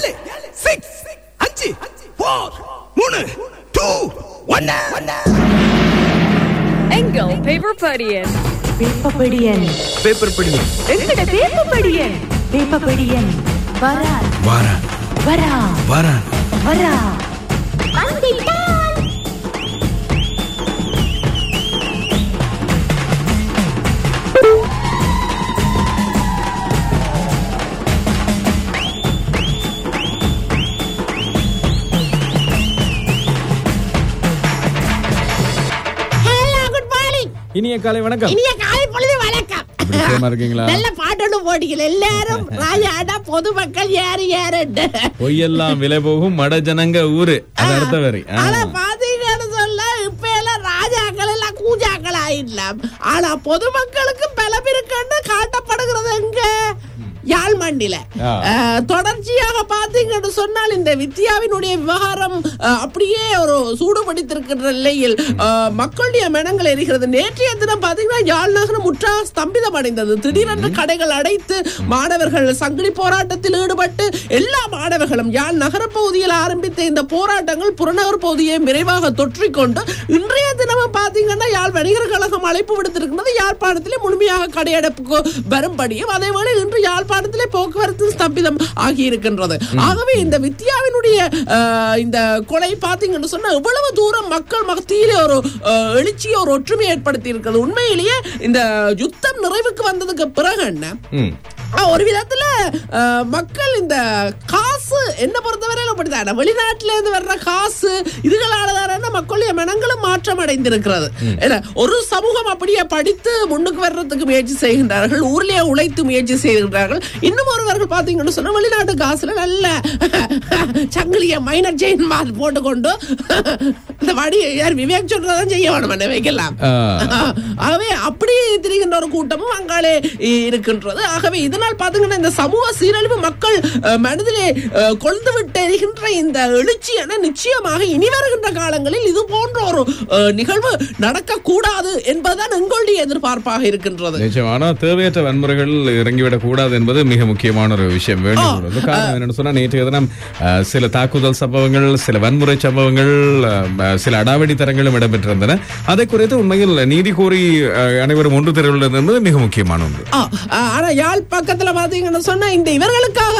ஏழு சிக்ஸ் அஞ்சு ஃபோர் மூணு டூ ஒன்னு எங்கள் பேப்பர் படியன் வேப்பப்படியன் பேப்பர் படி எங்கட வேப்பப்படியன் வேப்பப்படியன் வரா வாரா வரா வாரா வரா ஹலோ குட் மார்னிங் இனிய காலை வணக்கம் இனிய காலை பொழுது வணக்கம் எப்படி சுகமா இருக்கீங்களா? நல்ல பாட்டோடு போட்டீங்க எல்லாரும் ராஜாடா பொதுமக்கள் யாரு யாருன்னு பொய்யெல்லாம் விலை போகும் மட ஜனங்க ஊரு அது அடுத்த வரி ஆ. ஆனா பாத்தீங்கன்னு சொல்ல இப்ப எல்லாம் ராஜாக்கள் எல்லாம் கூஜாக்கள் ஆயிடலாம் ஆனா பொதுமக்களுக்கு பலம் இருக்குன்னு காட்டப்படுகிறது எங்க யாழ் மண்டில ஆ. அஹ், தொடர்ச்சியாக பாத்தீங்கன்னு சொன்னால் இந்த வித்யாவினுடைய விவகாரம் அஹ், அப்படியே ஒரு சூடுபடித்திருக்கின்ற நிலையில் அஹ், மக்களுடைய மனங்கள் எரிகிறது நேற்றைய தினம் பாத்தீங்கன்னா யாழ் நகரம் முற்றா ஸ்தம்பிதம் அடைந்தது திடீரென்று கடைகள் அடைத்து மாணவர்கள் சங்கிலி போராட்டத்தில் ஈடுபட்டு எல்லா மாணவர்களும் யாழ் நகர பகுதியில் ஆரம்பித்த இந்த போராட்டங்கள் புறநகர் பகுதியை விரைவாக தொற்றிக்கொண்டு இன்றைய தினமும் பாத்தீங்கன்னா யாழ் வணிகர் கழகம் அழைப்பு விடுத்திருக்கிறது யாழ்ப்பாணத்திலே முழுமையாக கடையடைப்புக்கு வரும்படியும் அதேவேளை இன்று யாழ்ப்பாணத்திலே போக்குவரத்து ஸ்தம்பிதம் ஆகி இருக்கின்றது ஆகவே இந்த வித்யாவினுடைய அஹ், இந்த கொலை பாத்தீங்கன்னு சொன்னா எவ்வளவு தூரம் மக்கள் மத்தியிலே ஒரு அஹ், எழுச்சி ஒரு ஒற்றுமை ஏற்படுத்தி இருக்கிறது உண்மையிலேயே இந்த யுத்தம் நிறைவுக்கு வந்ததுக்கு பிறகு என்ன ம். ஆ, ஒரு விதத்துல அஹ், மக்கள் இந்த காசு என்ன பொறுத்தவரையில அப்படித்தான் வெளிநாட்டுல இருந்து வர்ற காசு இதுகளாலதான மக்களுடைய மனங்களும் மாற்றம் அடைந்திருக்கிறது ஏன்னா, ஒரு சமூகம் அப்படியே படித்து முன்னுக்கு வர்றதுக்கு முயற்சி செய்கின்றார்கள் ஊர்லயே உழைத்து முயற்சி செய்கின்றார்கள் இன்னும் ஒருவர்கள் பாத்தீங்கன்னு சொன்னா வெளிநாட்டு காசுல நல்ல சங்கிலிய மைனர் செயின் மாதிரி போட்டுக்கொண்டு இந்த வடி யார் விவேக் சொல்றதான் செய்ய வேணும் என்ன வைக்கலாம் ஆ. ஆகவே அப்படி திரிகின்ற ஒரு கூட்டமும் அங்காலே இருக்கின்றது ஆகவே இதனால் பாத்தீங்கன்னா இந்த சமூக சீரழிவு மக்கள் அஹ், மனதிலே அஹ், கொழுந்து விட்டு எரிகின்ற இந்த எழுச்சி என நிச்சயமாக இனி வருகின்ற காலங்களில் இது போன்ற ஒரு அஹ், நிகழ்வு நடக்கக்கூடாது என்பதுதான் எங்களுடைய எதிர்பார்ப்பாக இருக்கின்றது நிச்சயம் ஆனா தேவையற்ற வன்முறைகள் இறங்கிவிடக் கூடாது என்பது மிக முக்கியமான ஒரு விஷயம் வேண்டும் உள்ளது. காரணம் என்னன்னு சொன்னா நேற்றைய தினம் அஹ், சில தாக்குதல் சம்பவங்கள் சில வன்முறை சம்பவங்கள் அஹ், சில அடாவடி தரங்களும் இடம்பெற்றிருந்தன அதை குறித்து உண்மையில் நீதி கோரி அஹ், அனைவரும் ஒன்று திரள்வது என்பது மிக முக்கியமான ஒன்று ஆ, ஆ, ஆனா யாழ் பக்கத்துல பாத்தீங்கன்னு சொன்னா இந்த இவர்களுக்காக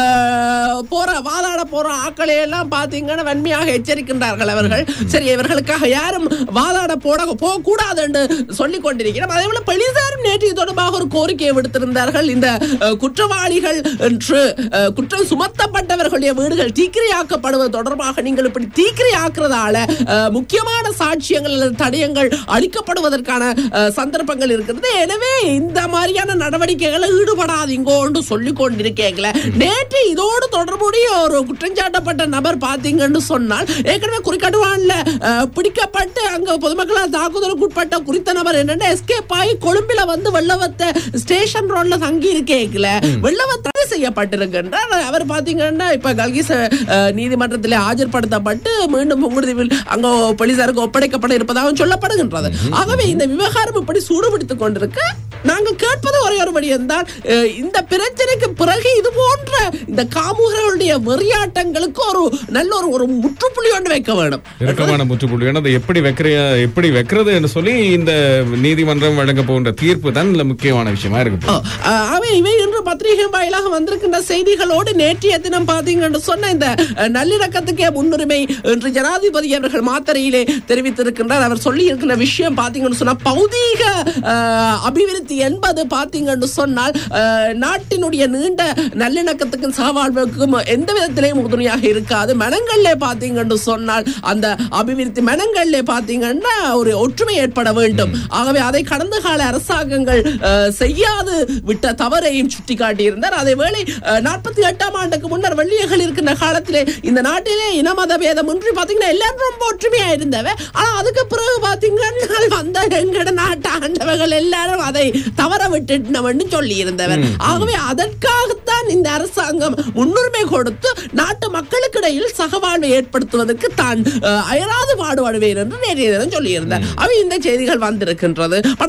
ஆ, போற வாதாட போற ஆக்களை எல்லாம் பாத்தீங்கன்னா வன்மையாக எச்சரிக்கின்றார்கள் அவர்கள் சரி இவர்களுக்காக யாரும் வாதாட போட போக கூடாது என்று சொல்லிக் கொண்டிருக்கிறோம் அதே போல போலீசாரும் நேற்று இது தொடர்பாக ஒரு கோரிக்கையை விடுத்திருந்தார்கள் இந்த அ, குற்றவாளிகள் என்று அ, குற்றம் சுமத்தப்பட்டவர்களுடைய வீடுகள் தீக்கிரையாக்கப்படுவது தொடர்பாக நீங்கள் இப்படி தீக்கிரை ஆக்குறதால அ, முக்கியமான சாட்சியங்கள் அல்லது தடயங்கள் அளிக்கப்படுவதற்கான அ, சந்தர்ப்பங்கள் இருக்கிறது எனவே இந்த மாதிரியான நடவடிக்கைகளை ஈடுபடாதீங்கோன்னு சொல்லிக் கொண்டிருக்கீங்களே நேற்று இதோடு தொடர்புடைய ஒரு குற்றஞ்சாட்டப்பட்ட நபர் பாத்தீங்கன்னு சொன்னால் ஏற்கனவே குறிக்கட்டுவான்ல அஹ், பிடிக்கப்பட்டு அங்க பொதுமக்களால் தாக்குதலுக்கு உட்பட்ட குறித்த நபர் என்னன்னா எஸ்கேப் ஆகி கொழும்பில வந்து வெள்ளவத்த ஸ்டேஷன் ரோட்ல தங்கி இருக்கேக்கல வெள்ளவத்த தடை செய்யப்பட்டிருக்கின்றார் அவர் பாத்தீங்கன்னா இப்ப கல்கிஸ் அஹ், நீதிமன்றத்தில் ஆஜர்படுத்தப்பட்டு மீண்டும் புங்குடுதீவில் அங்க போலீசாருக்கு ஒப்படைக்கப்பட இருப்பதாக சொல்லப்படுகின்றது ஆகவே இந்த விவகாரம் இப்படி சூடுபிடித்துக் கொண்டிருக்க நாங்கள் கேட்பது ஒரே ஒரு விடயம் தான் அஹ், இந்த பிரச்சனைக்கு பிறகு இது போன்ற இந்த காமுகர்களுடைய வெறியாட்டங்களுக்கு ஒரு நல்ல ஒரு ஒரு முற்றுப்புள்ளி ஒன்று வைக்க வேண்டும் இறுக்கமான முற்றுப்புள்ளி அதை எப்படி வைக்கிற எப்படி வைக்கிறது என்று சொல்லி இந்த நீதிமன்றம் வழங்க போகின்ற தீர்ப்பு தான் இதுல முக்கியமான விஷயமா இருக்கு அஹ், அவை இவை இன்று பத்திரிகை வாயிலாக வந்திருக்கின்ற செய்திகளோடு நேற்றைய தினம் பாத்தீங்கன்னு சொன்ன இந்த அஹ், நல்லிணக்கத்துக்கே முன்னுரிமை என்று ஜனாதிபதி அவர்கள் மாத்தறையிலே தெரிவித்திருக்கின்றார் அவர் சொல்லி இருக்கிற விஷயம் பாத்தீங்கன்னு சொன்னா பௌதீக அஹ், அபிவிருத்தி என்பது பாத்தீங்கன்னு சொன்னால் அஹ், நாட்டினுடைய நீண்ட நல்லிணக்கத்துக்கும் சகவாழ்வுக்கும் எந்த விதத்திலையும் உறுதுணையாக இருக்காது மனங்கள்ல பாத்தீங்கன்னு சொன்னால் அந்த அபிவிருத்தி மனங்கள்ல பாத்தீங்கன்னா ஒரு ஒற்றுமை ஏற்பட வேண்டும் ஆகவே அதை கடந்த கால அரசாங்கங்கள் அஹ், செய்யாது விட்ட தவறையும் சுட்டிக்காட்டியிருந்தார் அதே வேளை நாற்பத்தி எட்டாம் ஆண்டுக்கு முன்னர் வெள்ளியர்கள் இருக்கின்ற காலத்திலே இந்த நாட்டிலே இன மத பேதம் ஒன்றி பாத்தீங்கன்னா எல்லாரும் ரொம்ப ஒற்றுமையா இருந்தவ ஆனா அதுக்கு பிறகு பாத்தீங்கன்னா வந்த எங்கட நாட்டு ஆண்டவர்கள் எல்லாரும் அதை தவற விட்டுட்டவன்னு சொல்லி இருந்தவர் ஆகவே அதற்காகத்தான் இந்த அரசாங்கம் முன்னுரிமை கொடுத்து நாட்டு மக்களுக்கு இடையில் சகவாழ்வை ஏற்படுத்துவதற்கு தான் அஹ், அயராது பாடுபடுவேன் என்று நேற்றைய தினம் சொல்லியிருந்தார் அவை இந்த செய்திகள் வந்திருக்கின்றது படவரன்னு நாங்கள்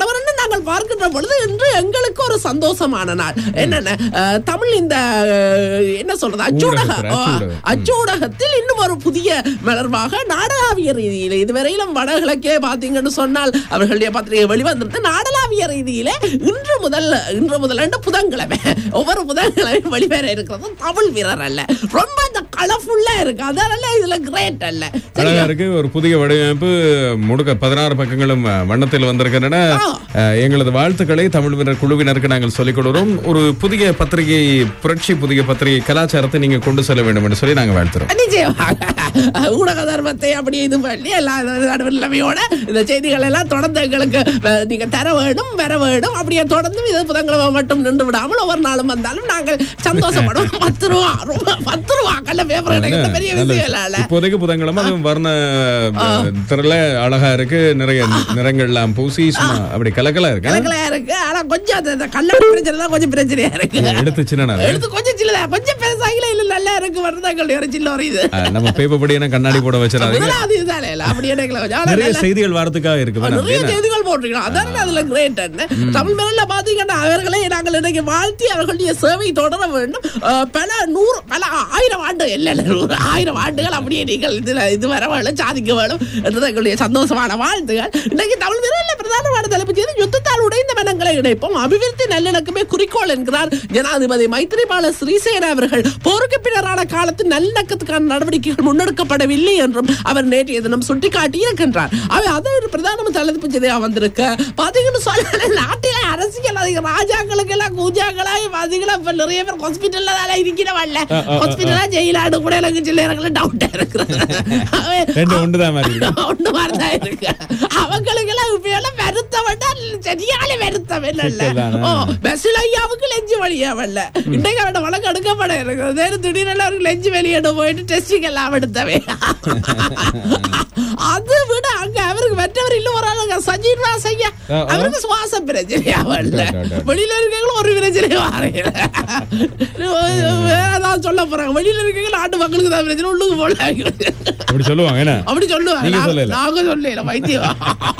நாங்கள் பார்க்கின்ற பொழுது இன்று எங்களுக்கு ஒரு சந்தோஷமான நாள் என்னென்ன அஹ், தமிழ் இந்த அஹ், என்ன சொல்றது அச்சூடக ஊடகத்தில், அச்சூடகம். ம். அச்சூடகத்தில் இன்னும் ஒரு புதிய மலர்வாக நாடளாவிய ரீதியில இதுவரையிலும் வடகிழக்கே பாத்தீங்கன்னு சொன்னால் அவர்களுடைய பத்திரிகை வெளிவந்திருந்து நாடளாவிய ரீதியிலே இன்று முதல் இன்று முதல் ரெண்டு புதன்கிழமை ஒவ்வொரு புதன்கிழமை வெளிவர இருக்கிறது தமிழ் வீரர் அல்ல ரொம்ப அந்த கலர்ஃபுல்லா இருக்கு அதனால இதுல கிரேட் அல்ல அழகா சரியா? இருக்கு ஒரு புதிய வடிவமைப்பு முழுக்க பதினாறு பக்கங்களும் அஹ், வண்ணத்தில் வந்திருக்கின்றன ஆ. அஹ், எங்களது வாழ்த்துக்களை தமிழ் வீரர் குழுவினருக்கு நாங்கள் சொல்லிக் கொடுக்கிறோம் ஒரு புதிய பத்திரிகை புரட்சி புதிய பத்திரிகை கலாச்சாரத்தை நீங்க கொண்டு செல்ல வேண்டும் என்று சொல்லி நாங்க வாழ்த்துறோம் நிச்சயமாக ஊடக தர்மத்தை அப்படியே இது பண்ணி எல்லா நடுநிலைமையோட இந்த செய்திகள் எல்லாம் தொடர்ந்து எங்களுக்கு அஹ், நீங்க தர வேணும் வர வேணும் அப்படியே தொடர்ந்து இது புதன்கிழமை மட்டும் நின்று விடாமல் ஒவ்வொரு நாளும் வந்தாலும் நாங்கள் சந்தோஷப்படுவோம் பத்து ரூபா ரொம்ப பத்து ரூபா கல்ல பேப்பர் கிடைக்கிறது பெரிய நல்லது. விஷயம் இல்ல இப்போதைக்கு புதன்கிழமை அது வர்ண திரள அழகா இருக்கு நிறைய நிறங்கள்லாம் பூசி சும்மா அப்படி கலக்கலா இருக்கு கலக்கலையா இருக்கு ஆனா கொஞ்சம் அந்த- அந்த கல்லூரி பிரச்சனை தான் கொஞ்சம் பிரச்சனையா இருக்கு எடுத்து சின்ன எடுத்து கொஞ்சம் சில்லதா கொஞ்சம் பெருசாகல இல்ல நல்லா இருக்கு வருதாக்கள் ஒரு சில்ல ஒரு இது நம்ம பேப்பர் படி என்ன கண்ணாடி போட வச்சிடாதீங்க முதலாவது இதுதானே இல்ல அப்படியே எனக்கு கொஞ்சம் ஆனா நிறைய நல்லா- செய்திகள் வாரத்துக்காக இருக்கு வேணாம் நிறைய அப்படின்னா? செய்திகள் போட்டிருக்கோம் அதான் அதுல கிரேட் தமிழ் மேல பாத்தீங்கன்னா அவர்களை நாங்கள் இன்னைக்கு வாழ்த்தி அவர்களுடைய சேவை தொடர வேண்டும் அஹ், பல நூறு பல ஆயிரம் ஆண்டு இல்ல இல்ல நூறு ஆயிரம் ஆண்டுகள் அப்படியே நீங்கள் இதுல இது வர வேணும் சாதிக்க வேணும் என்றது எங்களுடைய சந்தோஷமான வாழ்த்துகள் இன்னைக்கு தமிழ் மேல பிரதானமான தலைப்பு செய்தி யுத்தத்தால் உடைந்த மனங்களை இணைப்போம் அபிவிருத்தி நல்லிணக்கமே குறிக்கோள் என்கிறார் ஜனாதிபதி மைத்ரிபால ஸ்ரீசேன அவர்கள் போருக்கு பின்னரான காலத்தில் நல்லிணக்கத்துக்கான நடவடிக்கைகள் முன்னெடுக்கப்படவில்லை என்றும் அவர் நேற்றைய தினம் சுட்டிக்காட்டி இருக்கின்றார் அவை அது ஒரு பிரதான தலைப்பு செய்தியா வந்திருக்கு பாத்தீங்கன்னு சொல்ல நாட்டில அரசியல் அதிக ராஜாக்களுக்கு எல்லாம் கூஜாக்களாய் பாத்தீங்கன்னா இப்ப நிறைய பேர் ஹாஸ்பிட்டல்ல தான் இருக்கிறவல்ல ஹாஸ்பிட்டலா ஜெயிலாடு கூட எனக்கு சில நேரங்களில் டவுட்டா இருக்கிறது ரெண்டு ஒன்றுதான் மாதிரி இருக்கு. ஒண்ணு மாதிரிதான் இருக்கு அவங்களுக்கு எல்லாம் இப்ப எல்லாம் வருத்தம் வேண்டாம் சரியான வருத்தம் இல்ல சிக்கல்தானே. ஓ பஸ்ல ஐயாவுக்கு லெஞ்சு வழியா வரல இன்னைக்கு அவட வழக்கு எடுக்கப்பட இருக்குது நேரு திடீர்னு அவருக்கு லெஞ்சு வெளியிட போயிட்டு டெஸ்டிங் எல்லாம் எடுத்தவே அது விட அங்க அவருக்கு மற்றவர் இல்ல ஒரு ஆளுங்க சஞ்சீவ் ராஸ் ஐயா ஆ, ஆ. அவருக்கு சுவாச பிரச்சனையா வரல டா, டா, டா. வெளியில இருக்கவங்களும் ஒரு பிரச்சனையும் வரையில வேற ஏதாவது சொல்ல போறாங்க வெளியில இருக்கவங்க நாட்டு மக்களுக்கு தான் பிரச்சனை உள்ளுக்கு போல அப்படி சொல்லுவாங்க என்ன அப்படி சொல்லுவாங்க நீங்க நாங்க- சொல்லல. நாங்க சொல்லல வைத்தியம்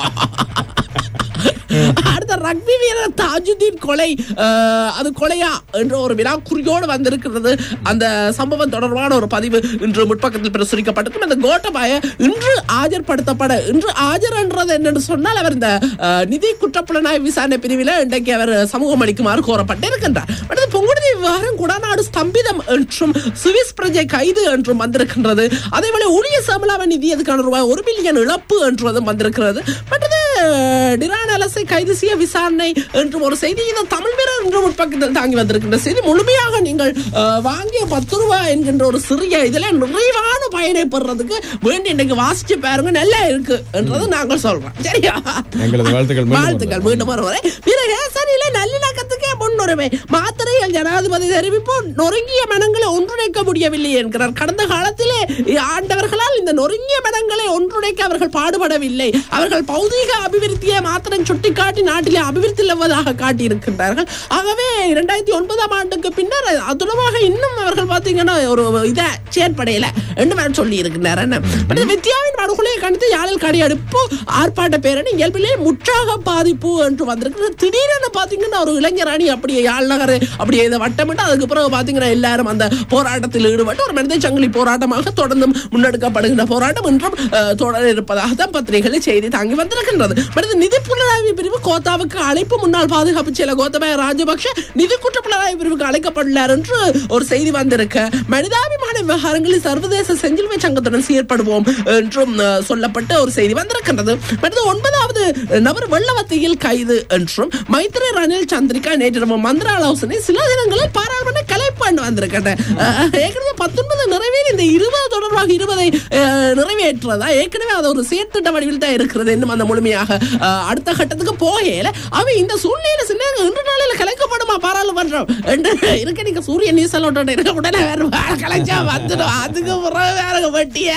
அடுத்த ரக்பி வீரர் தாஜுதீன் கொலை அஹ், அது கொலையா என்ற ஒரு வினாக்குறியோடு வந்திருக்கிறது அந்த சம்பவம் தொடர்பான ஒரு பதிவு இன்று முற்பக்கத்தில் பிரசுரிக்கப்பட்டிருக்கும் அந்த கோட்டபாய இன்று ஆஜர்படுத்தப்பட இன்று ஆஜர் என்றது என்னன்னு சொன்னால் அவர் இந்த அஹ், நிதி குற்றப்புலனாய்வு விசாரணை பிரிவில் இன்றைக்கு அவர் சமூகம் அளிக்குமாறு கோரப்பட்டிருக்கின்றார் அடுத்து பொங்குடுதி விவகாரம் குடாநாடு ஸ்தம்பிதம் என்றும் சுவிஸ் பிரஜை கைது என்றும் வந்திருக்கின்றது அதேபோல ஊழிய சமலாவ நிதி அதுக்கான ரூபாய் ஒரு பில்லியன் இழப்பு என்றதும் வந்திருக்கிறது மற்றது டிரான் அலசை கைது செய்ய விசாரணை என்றும் ஒரு செய்தி இந்த தமிழ் வீரர் என்று முற்பக்கத்தில் தாங்கி வந்திருக்கின்ற செய்தி முழுமையாக நீங்கள் அஹ், வாங்கிய பத்து ரூபாய் என்கின்ற ஒரு சிறிய இதுல நிறைவான பயனை பெறுறதுக்கு வேண்டி இன்னைக்கு வாசிச்சு பாருங்க நல்லா இருக்கு என்றது நாங்கள் சொல்றோம் சரியா எங்களது வாழ்த்துக்கள் மீண்டும் வாழ்த்துக்கள் மீண்டும் ஒருமுறை வீரகேசரியில நல்லிணக்கத்துக்கே முன்னுரிமை மாத்திரைகள் ஜனாதிபதி தெரிவிப்பு நொறுங்கிய மனங்களை ஒன்றிணைக்க முடியவில்லை என்கிறார் கடந்த காலத்திலே ஆண்டவர்களால் இந்த நொறுங்கிய மனங்களை ஒன்றிணைக்க அவர்கள் பாடுபடவில்லை அவர்கள் பௌதீக அபிவிருத்தியை மாத்திரம் சுட்டிக்காட்டி நாட்டிலே அபிவிருத்தி இல்லாததாக காட்டியிருக்கின்றார்கள் ஆகவே இரண்டாயிரத்தி ஒன்பதாம் ஆண்டுக்கு பின்னர் அது தொடர்பாக இன்னும் அவர்கள் பார்த்தீங்கன்னா ஒரு இதை செயற்படையில ரெண்டு பேரும் சொல்லி இருக்கின்றார் என்ன அடுத்து வித்யாவின் படுகொலையை கண்டித்து யாழில் கடையெடுப்பு ஆர்ப்பாட்ட பேரணி இயல்பிலே முற்றாக பாதிப்பு என்று வந்திருக்கு திடீரென பாத்தீங்கன்னா ஒரு இளைஞர் அணி அப்படியே யாழ் நகர் அப்படியே இதை வட்டமிட்டு அதுக்கு பிறகு பாத்தீங்கன்னா எல்லாரும் அந்த போராட்டத்தில் ஈடுபட்டு ஒரு மனித சங்கிலி போராட்டமாக தொடர்ந்து முன்னெடுக்கப்படுகின்ற போராட்டம் இன்றும் அஹ், தொடர இருப்பதாக தான் பத்திரிகைகளில் செய்தி தாங்கி வந்திருக்கின்றது அடுத்து நிதி புலனாய்வு பிரிவு கோத்தாவுக்கு அழைப்பு முன்னாள் பாதுகாப்பு செயலர் கோத்தபய ராஜபக்ஷ நிதி குற்ற புலனாய்வு பிரிவுக்கு அழைக்கப்பட்டுள்ளார் என்று ஒரு செய்தி வந்திருக்கு மனிதாபிமான விவகாரங்களில் சர்வதேச செஞ்சிலுவை சங்கத்துடன் செயற்படுவோம் என்றும் அஹ், சொல்லப்பட்ட ஒரு செய்தி வந்திருக்கின்றது அடுத்து ஒன்பதாவது நபர் வெள்ளவத்தியில் கைது என்றும் மைத்ரி ரணில் சந்திரிகா நேற்றிரவு மந்திர ஆலோசனை சில தினங்களில் பாராளுமன்ற கலைப்பாண்டு வந்திருக்கின்றன அஹ், ஏற்கனவே பத்தொன்பது நிறைவேறி இந்த இருபது தொடர்பாக இருபதை அஹ், நிறைவேற்றுறதா ஏற்கனவே அது ஒரு செயற்திட்ட வடிவில் தான் இருக்கிறது இன்னும் அந்த முழுமையாக அஹ், அடுத்த கட்டத்துக்கு போகல அவ இந்த சூழ்நிலையில சில நேரம் இன்று நாளில் கலைக்கப்படுமா பாராளுமன்றம் என்று இருக்க நீங்க சூரிய நியூஸ் எல்லாம் இருக்க உடனே வேற வேற கலைச்சா வந்துடும் அதுக்கு பிறகு வேற வெட்டிய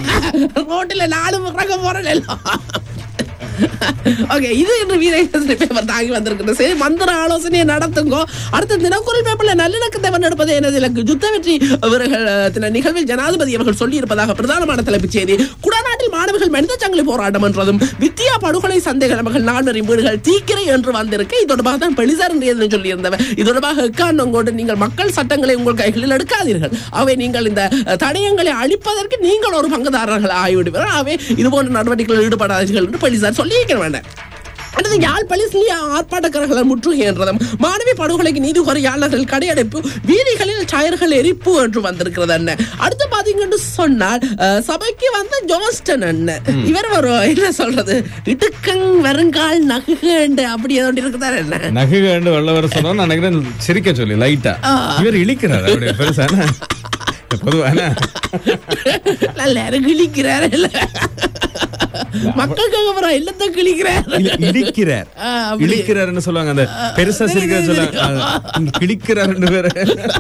ரோட்டில் நாலு பிறகு போறேன் எல்லாம் ஓகே இது இன்று வீரேந்திர பேப்பர் தாங்கி வந்திருக்கிறது சரி மந்திர ஆலோசனையை நடத்துங்கோ அடுத்த தினக்குரல் பேப்பர்ல நல்லிணக்கத்தை வந்தெடுப்பது எனது இலக்கு யுத்த வெற்றி அவர்கள் தின நிகழ்வில் ஜனாதிபதி அவர்கள் சொல்லி இருப்பதாக பிரதானமான தலைப்புச் செய்தி குடநாட்டில் மாணவர்கள் மனித சங்கிலி போராட்டம் என்றதும் வித்தியா படுகொலை சந்தேக நபர்கள் நால்வரின் வீடுகள் தீக்கிரை என்று வந்திருக்க இது தொடர்பாக தான் பெலிசார் என்று சொல்லியிருந்தவர் இது தொடர்பாக எக்காரணம் கொண்டு நீங்கள் மக்கள் சட்டங்களை உங்கள் கைகளில் எடுக்காதீர்கள் அவை நீங்கள் இந்த அஹ், தடயங்களை அழிப்பதற்கு நீங்கள் ஒரு பங்குதாரர்கள் ஆகிவிடுவீர்கள் அவை இது போன்ற நடவடிக்கைகளில் ஈடுபடாதீர்கள் என்று பெலிசார் சொல்லியிருக்க வேண்டாம் அடுத்து யாழ் பலிஸ்லியா ஆர்ப்பாட்டக்காரர்களை முற்றுகை என்றதும் மாணவி படுகொலைக்கு நீதி கோரி யாழ் நகரில் கடையடைப்பு வீதிகளில் டயர்கள் எரிப்பு என்று வந்திருக்கிறது என்ன அடுத்து பாத்தீங்கன்னு சொன்னால் அஹ், சபைக்கு வந்த ஜோஸ்டன் அண்ணன் இவர் ஒரு என்ன சொல்றது இடுக்கங் வருங்கால் நகுகண்டு அப்படி ஏதோ ஒன்று இருக்குதாரு என்ன நகை கண்டு வல்லவர் சொன்னா நான் நினைக்கிறேன் சிரிக்க சொல்லி லைட்டா இவர் இழிக்கிறார் அப்படியே பெருசான பொதுவான நல்ல கிழிக்கிறாரு இல்ல மக்களுக்காக அப்புறம் இல்லத்தை கிழிக்கிறாரு இடிக்கிறார் ஆ, அப்படி. இழிக்கிறார்னு சொல்லுவாங்க அந்த பெருசா சிரிக்கிற சொல்லுவாங்க கிழிக்கிறார் பேரு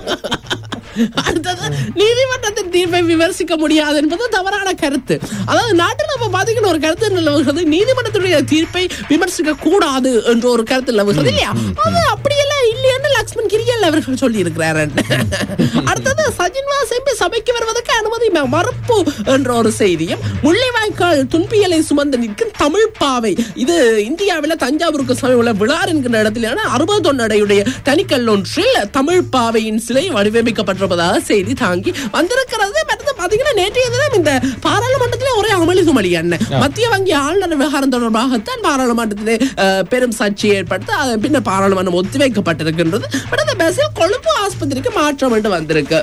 அடுத்தது நீதிமன்றத்தின் தீர்ப்பை விமர்சிக்க முடியாது என்பது தவறான கருத்து அதாவது நாட்டில் நம்ம பாத்தீங்கன்னா ஒரு கருத்து நிலவுகிறது நீதிமன்றத்துடைய தீர்ப்பை விமர்சிக்க கூடாது என்ற ஒரு கருத்து நிலவுகிறது இல்லையா அது அப்படியெல்லாம் இல்லையான்னு லக்ஷ்மண் கிரியல் அவர்கள் சொல்லி இருக்கிறார் அடுத்தது சஜின் வாசம்பி சபைக்கு வருவதற்கு அனுமதி ம- மறுப்பு என்ற ஒரு செய்தியும் முள்ளிவாய்க்கால் துன்பியலை சுமந்து நிற்கும் தமிழ் பாவை இது இந்தியாவில் தஞ்சாவூருக்கு சமீப உள்ள விழார் என்கிற இடத்திலான அறுபது தொன்னடையுடைய தனிக்கல் ஒன்றில் தமிழ் பாவையின் சிலை வடிவமைக்கப்பட்டிருப்பதாக செய்தி தாங்கி வந்திருக்கிறது மற்றது பாத்தீங்கன்னா நேற்றைய தினம் இந்த பாராளுமன்றத்திலே ஒரே அமளி துமளி அண்ணன் மத்திய வங்கி ஆளுநர் விவகாரம் தொடர்பாகத்தான் பாராளுமன்றத்திலே அஹ், பெரும் சர்ச்சை ஏற்படுத்த அதன் பின்னர் பாராளுமன்றம் ஒத்திவைக்கப்பட்டிருக்கின்றது பட் அந்த பஸ்ஸில் கொழும்பு ஆஸ்பத்திரிக்கு மாற்றம் என்று வந்திருக்கு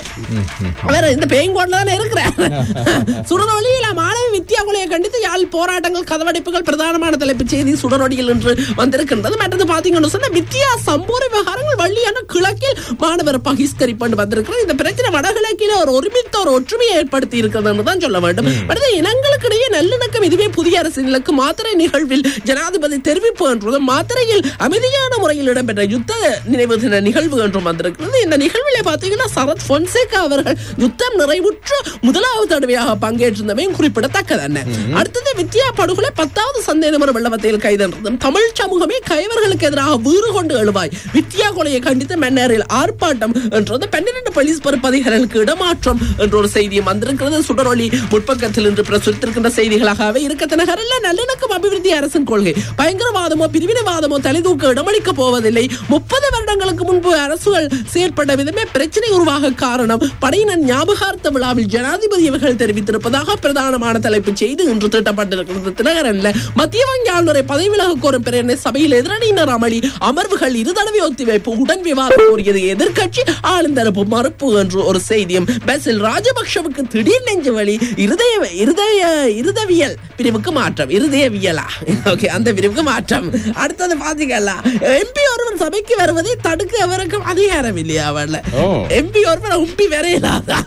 வேற இந்த பேங்கோட்ல தானே இருக்கிறேன் சுடரொலியில மாணவி வித்யா கொலையை கண்டித்து யாழ் போராட்டங்கள் கதவடைப்புகள் பிரதானமான தலைப்புச் செய்தி சுடரொடியில் என்று வந்திருக்கின்றது மற்றது பாத்தீங்கன்னு சொன்னா வித்யா சம்பூர விவகாரங்கள் வள்ளியான கிழக்கில் மாணவர் பகிஷ்கரிப்பு வந்திருக்கிறது இந்த பிரச்சனை வடகிழக்கில ஒரு ஒருமித்த ஒரு ஒற்றுமையை ஏற்படுத்தி இருக்கிறது தான் சொல்ல வேண்டும் அடுத்து இனங்களுக்கிடையே நல்லிணக்கம் இதுவே புதிய அரசியலுக்கு மாத்திரை நிகழ்வில் ஜனாதிபதி தெரிவிப்பு என்றும் மாத்திரையில் அமைதியான முறையில் இடம்பெற்ற யுத்த நினைவு தின நிகழ்வு என்றும் வந்திருக்கிறது இந்த நிகழ்விலே பாத்தீங்கன்னா சரத் பொன்சேகா அவர்கள் யுத்தம் நிறைவுற்று முதலாவது தடவையாக பங்கேற்றிருந்தமையும் குறிப்பிடத்தக்கது என்ன அடுத்தது வித்யா படுகொலை பத்தாவது சந்தேக நபர் வெள்ளவத்தையில் கைதென்றதும் தமிழ் சமூகமே கைவர்களுக்கு எதிராக வீறு கொண்டு எழுவாய் வித்யா கொலையை கண்டித்து மன்னரில் ஆர்ப்பாட்டம் என்றது பன்னிரண்டு போலீஸ் பொறுப்பதிகாரிகளுக்கு இடமாற்றம் என்ற ஒரு செய்தியும் வந்திருக்கிறது சுடரொளி முற்பக்கத்தில் இன்று பிரசுரித்திருக்கின்ற செய்திகளாகவே இருக்க நகரில் நல்லிணக்கம் அபிவிருத்தி அரசின் கொள்கை பயங்கரவாதமோ பிரிவினைவாதமோ தலைதூக்க இடமளிக்க போவதில்லை முப்பது வருடங்களுக்கு முன்பு அரசுகள் செயற்பட்ட விதமே பிரச்சனை உருவாக காரணம் படையினர் ஞாபகார்த்த விழாவில் ஜனாதிபதி அவர்கள் தெரிவித்திருப்பதாக பிரதானமான தலைப்புச் செய்தி இன்று திட்டப்பட்டிருக்கிறது தினகரன்ல மத்திய வங்கி ஆளுநரை பதவி விலக கோரும் பிரேரணை சபையில் எதிரணியினர் அமளி அமர்வுகள் இருதடவை ஒத்திவைப்பு உடன் விவாதம் கோரியது எதிர்க்கட்சி ஆளுந்தரப்பு மறுப்பு என்று ஒரு செய்தியும் பஸ்ஸில் ராஜபக்ஷவுக்கு திடீர் நெஞ்சு வலி இருதய இருதய இருதவியல் பிரிவுக்கு மாற்றம் இருதயவியலா ஓகே அந்த பிரிவுக்கு மாற்றம் அடுத்தது பாத்தீங்களா எம்பி ஒருவர் சபைக்கு வருவதை தடுக்க அவருக்கு அதிகாரம் இல்லையா அவர்ல ஓ. எம்பி ஒருவர் உம்பி வரையலாதா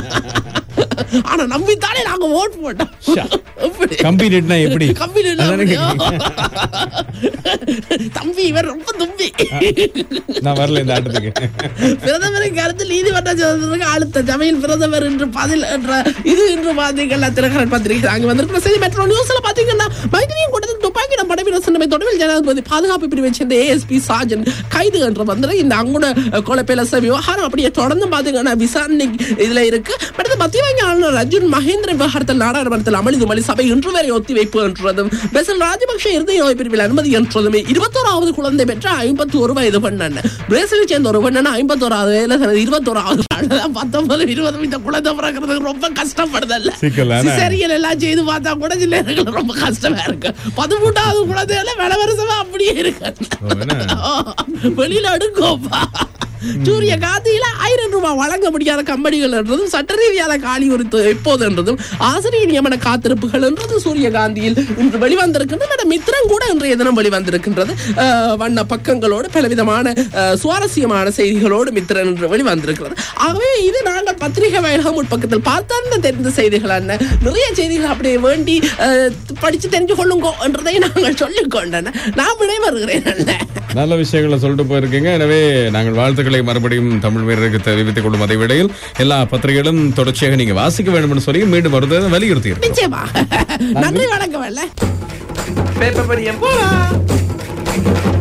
ஆனா நம்பித்தானே நாங்க ஓட் போட்டோம் எப்படி? கம்பி நெட்னா எப்படி கம்பி நின்னா அதானே அப்படியா? கேக்குறீங்க. தம்பி இவர் ரொம்ப தும்பி நான் வரல இந்த ஆட்டத்துக்கு பிரதமரின் கருத்து நீதிமன்ற சோதனைக்கு அழுத்த சபையில் பிரதமர் என்று பதில் என்ற இது இன்று பாத்தீங்கன்னா தினகரன் பத்திரிகை அங்க வந்திருக்கிற செய்தி மெட்ரோ நியூஸ்ல பாத்தீங்கன்னா மைத்திரியின் கூட்டத்தில் துப்பாக்கிடம் படைவீரர் சின்னமை தொடர்பில் ஜனாதிபதி பாதுகாப்பு பிரிவை சேர்ந்த ஏஎஸ்பி சாஜன் கைது என்று வந்து இந்த அங்குட கொலை பேலச விவகாரம் அப்படியே தொடர்ந்து பாத்தீங்கன்னா விசாரணை இதுல இருக்கு அடுத்து மத்திய வங்கி ஆளுநர் அர்ஜுன் மகேந்திர விவகாரத்தில் நாடாளுமன்றத்தில் அமளி துமளி சபை இன்று வரை ஒத்திவைப்பு என்றதும் பெசல் ராஜபக்ஷ இருதய நோய் பிரிவில் அனுமதி என்றதுமே இருபத்தோராவது குழந்தை பெற்ற ஐம்பத்தி ஒரு வயது பெண்ணன் பிரேசிலை சேர்ந்த ஒரு பெண்ணன் ஐம்பத்தோராவது வயதுல தனது இருபத்தோராவது நாள் பத்தொன்பது இருபது இந்த குழந்தை பிறக்கிறதுக்கு ரொம்ப கஷ்டப்படுதல்ல சிக்கலான. சிசேரியன் எல்லாம் செய்து பார்த்தா கூட சில நேரங்கள் ரொம்ப கஷ்டமா இருக்கு பதிமூன்றாவது குழந்தைகள வில வருஷமா அப்படியே இருக்கு ஓ, என்ன? வெளியில அடுங்கோப்பா சூரிய காந்தியில ஆயிரம் ரூபாய் வழங்க முடியாத கம்பெனிகள் என்றதும் சட்ட ரீதியான காலி உரித்து எப்போது என்றதும் ஆசிரியர் நியமன காத்திருப்புகள் என்றது சூரிய காந்தியில் இன்று வெளிவந்திருக்கின்றது மேடம் மித்திரம் கூட இன்றைய தினம் வெளிவந்திருக்கின்றது அஹ், வண்ண பக்கங்களோடு பலவிதமான அஹ், சுவாரஸ்யமான செய்திகளோடு மித்திரன் என்று வெளிவந்திருக்கிறது ஆகவே இது நாங்கள் பத்திரிகை வாயிலாக முற்பக்கத்தில் பார்த்தார்ந்த தெரிந்த செய்திகள் என்ன நிறைய செய்திகள் அப்படியே வேண்டி அஹ், படிச்சு தெரிஞ்சு கொள்ளுங்கோ என்றதை நாங்கள் சொல்லிக் கொண்டன நான் விடைபெறுகிறேன் அல்ல நல்ல விஷயங்களை சொல்லிட்டு போயிருக்கீங்க எனவே நாங்கள் வாழ்த்துக்களை மறுபடியும் தமிழ் வீரருக்கு தெரிவித்துக் கொள்ளும் அதை விடையில் எல்லா பத்திரிகைகளும் தொடர்ச்சியாக நீங்க வாசிக்க வேண்டும் சொல்லி மீண்டும் வருவதை வலியுறுத்தி நிச்சயமா நன்றி வணக்கம் அல்ல பேப்பர் படியம் போலாம்